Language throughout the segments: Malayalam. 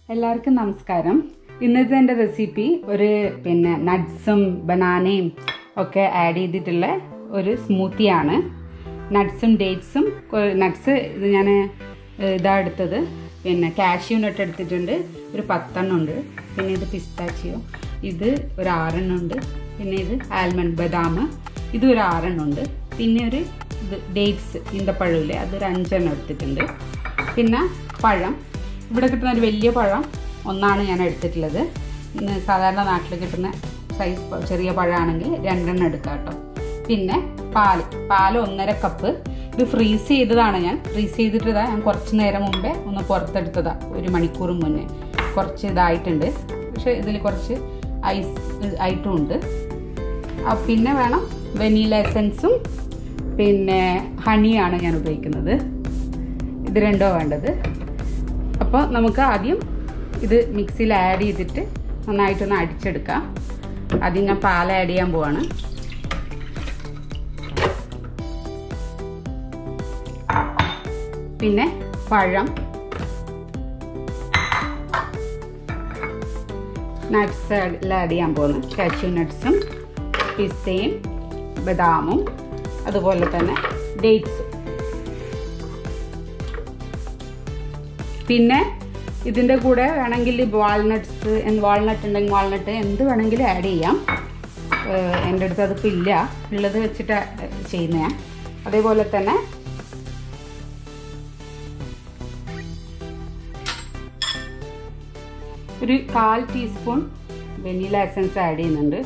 എല്ലാവർക്കും നമസ്കാരം ഇന്നത്തെ എൻ്റെ റെസിപ്പി ഒരു പിന്നെ നട്ട്സും ബനാനയും ഒക്കെ ആഡ് ചെയ്തിട്ടുള്ള ഒരു സ്മൂത്തിയാണ് നട്ട്സും ഡേറ്റ്സും നട്ട്സ് ഇത് ഞാൻ ഇതാ എടുത്തത് പിന്നെ കാഷ്യൂ നട്ട് എടുത്തിട്ടുണ്ട് ഒരു പത്തെണ്ണം ഉണ്ട് പിന്നെ ഇത് പിസ്താച്ചിയോ ഇത് ഒരു ആറെണ്ണം ഉണ്ട് പിന്നെ ഇത് ആൽമണ്ട് ബദാം ഇത് ഒരു ആറെണ്ണം ഉണ്ട് പിന്നെ ഒരു ഇത് ഡേറ്റ്സ് ഈന്തപ്പഴമില്ലേ അതൊരു അഞ്ചെണ്ണം എടുത്തിട്ടുണ്ട് പിന്നെ പഴം ഇവിടെ കിട്ടുന്ന ഒരു വലിയ പഴം ഒന്നാണ് ഞാൻ എടുത്തിട്ടുള്ളത് ഇന്ന് സാധാരണ നാട്ടിൽ കിട്ടുന്ന സൈസ് പ- ചെറിയ പഴമാണെങ്കിൽ രണ്ടെണ്ണം എടുക്കാം കേട്ടോ പിന്നെ പാല് പാല് ഒന്നര കപ്പ് ഇത് ഫ്രീസ് ചെയ്തതാണ് ഞാൻ ഫ്രീസ് ചെയ്തിട്ടതാ ഞാൻ കുറച്ച് നേരം മുമ്പേ ഒന്ന് പുറത്തെടുത്തതാ ഒരു മണിക്കൂർ മുന്നേ കുറച്ച് ഇതായിട്ടുണ്ട് പക്ഷെ ഇതിൽ കുറച്ച് ഐസ് ആയിട്ടും ഉണ്ട് ആ, പിന്നെ വേണം വെനീല എസൻസും പിന്നെ ഹണിയാണ് ഞാൻ ഉപയോഗിക്കുന്നത് ഇത് രണ്ടോ വേണ്ടത് അപ്പോൾ നമുക്ക് ആദ്യം ഇത് മിക്സിയിൽ ആഡ് ചെയ്തിട്ട് നന്നായിട്ടൊന്ന് അടിച്ചെടുക്കാം ആദ്യം ഞാൻ പാൽ ആഡ് ചെയ്യാൻ പോവാണ് പിന്നെ പഴം നട്ട്സ് എല്ലാം ആഡ് ചെയ്യാൻ പോകുന്നു കാഷ്യൂ നട്ട്സും പിസ്തയും ബദാമും അതുപോലെ തന്നെ ഡേറ്റ്സും പിന്നെ ഇതിൻ്റെ കൂടെ വേണമെങ്കിൽ വാൾനട്ട്സ് വാൾനട്ട് ഉണ്ടെങ്കിൽ വാൾനട്ട് എന്ത് വേണമെങ്കിലും ആഡ് ചെയ്യാം ഏഹ് എൻ്റെ അടുത്ത് അതിപ്പോൾ ഇല്ല ഉള്ളത് വെച്ചിട്ട് ചെയ്യുന്ന ഞാൻ അതേപോലെ തന്നെ ഒരു കാൽ ടീസ്പൂൺ വെനില എസൻസ് ആഡ് ചെയ്യുന്നുണ്ട്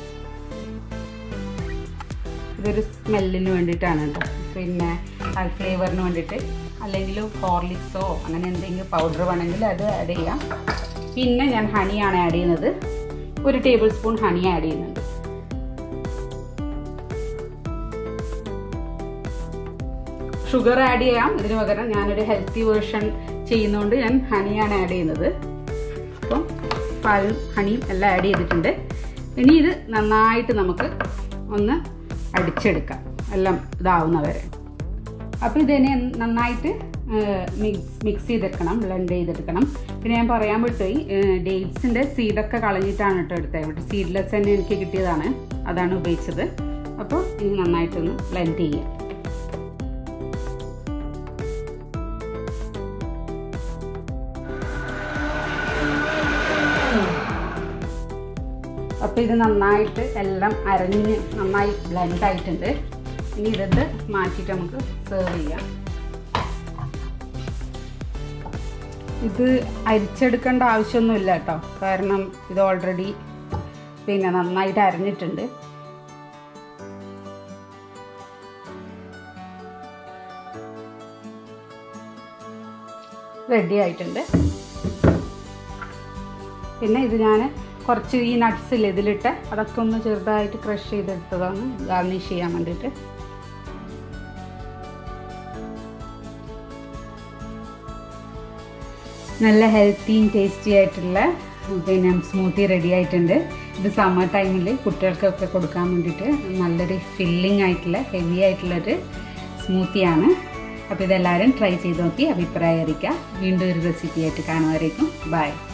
ഇതൊരു സ്മെല്ലിന് വേണ്ടിയിട്ടാണ് കേട്ടോ പിന്നെ ആ ഫ്ലേവറിന് വേണ്ടിയിട്ട് അല്ലെങ്കിൽ ഹോർലിക്സോ അങ്ങനെ എന്തെങ്കിലും പൗഡർ വേണമെങ്കിൽ അത് ആഡ് ചെയ്യാം പിന്നെ ഞാൻ ഹണിയാണ് ആഡ് ചെയ്യുന്നത് ഒരു ടേബിൾ സ്പൂൺ ഹണി ആഡ് ചെയ്യുന്നുണ്ട് ഷുഗർ ആഡ് ചെയ്യാം ഇതിന് പകരം ഞാനൊരു ഹെൽത്തി വേർഷൻ ചെയ്യുന്നതുകൊണ്ട് ഞാൻ ഹണിയാണ് ആഡ് ചെയ്യുന്നത് അപ്പം പാലും ഹണിയും എല്ലാം ആഡ് ചെയ്തിട്ടുണ്ട് ഇനി ഇത് നന്നായിട്ട് നമുക്ക് ഒന്ന് അടിച്ചെടുക്കാം എല്ലാം ഇതാവുന്നവരെ അപ്പോൾ ഇതിനെ നന്നായിട്ട് മിക്സ് മിക്സ് ചെയ്തെടുക്കണം ബ്ലെൻഡ് ചെയ്തെടുക്കണം പിന്നെ ഞാൻ പറയാൻ വിട്ടുപോയി ഡേറ്റ്സിൻ്റെ സീഡൊക്കെ കളഞ്ഞിട്ടാണ് കേട്ടോ എടുത്തത് ഇവിടെ സീഡ്ലെസ് തന്നെ എനിക്ക് കിട്ടിയതാണ് അതാണ് ഉപയോഗിച്ചത് അപ്പോൾ ഇനി നന്നായിട്ടൊന്ന് ബ്ലെൻഡ് ചെയ്യാം അപ്പോൾ ഇത് നന്നായിട്ട് എല്ലാം അരഞ്ഞ് നന്നായി ബ്ലെൻഡ് ആയിട്ടുണ്ട് ഇനി ഇത് മാറ്റിയിട്ട് നമുക്ക് സെർവ് ചെയ്യാം ഇത് അരിച്ചെടുക്കേണ്ട ആവശ്യമൊന്നുമില്ല കേട്ടോ കാരണം ഇത് ഓൾറെഡി പിന്നെ നന്നായിട്ട് അരഞ്ഞിട്ടുണ്ട് റെഡി ആയിട്ടുണ്ട് പിന്നെ ഇത് ഞാൻ കുറച്ച് ഈ നട്ട്സ് ഇല്ലേ ഇതിലിട്ട് അതൊക്കെ ഒന്ന് ചെറുതായിട്ട് ക്രഷ് ചെയ്തെടുത്തതാണ് ഗാർണിഷ് ചെയ്യാൻ വേണ്ടിയിട്ട് നല്ല ഹെൽത്തിയും ടേസ്റ്റി ആയിട്ടുള്ള പിന്നെ സ്മൂത്തി റെഡി ആയിട്ടുണ്ട് ഇത് സമ്മർ ടൈമിൽ കുട്ടികൾക്കൊക്കെ കൊടുക്കാൻ വേണ്ടിയിട്ട് നല്ലൊരു ഫില്ലിംഗ് ആയിട്ടുള്ള ഹെവി ആയിട്ടുള്ളൊരു സ്മൂത്തിയാണ് അപ്പോൾ ഇതെല്ലാവരും ട്രൈ ചെയ്ത് നോക്കി അഭിപ്രായം അറിയിക്കുക വീണ്ടും ഒരു റെസിപ്പി ആയിട്ട് കാണുമായിരിക്കും ബൈ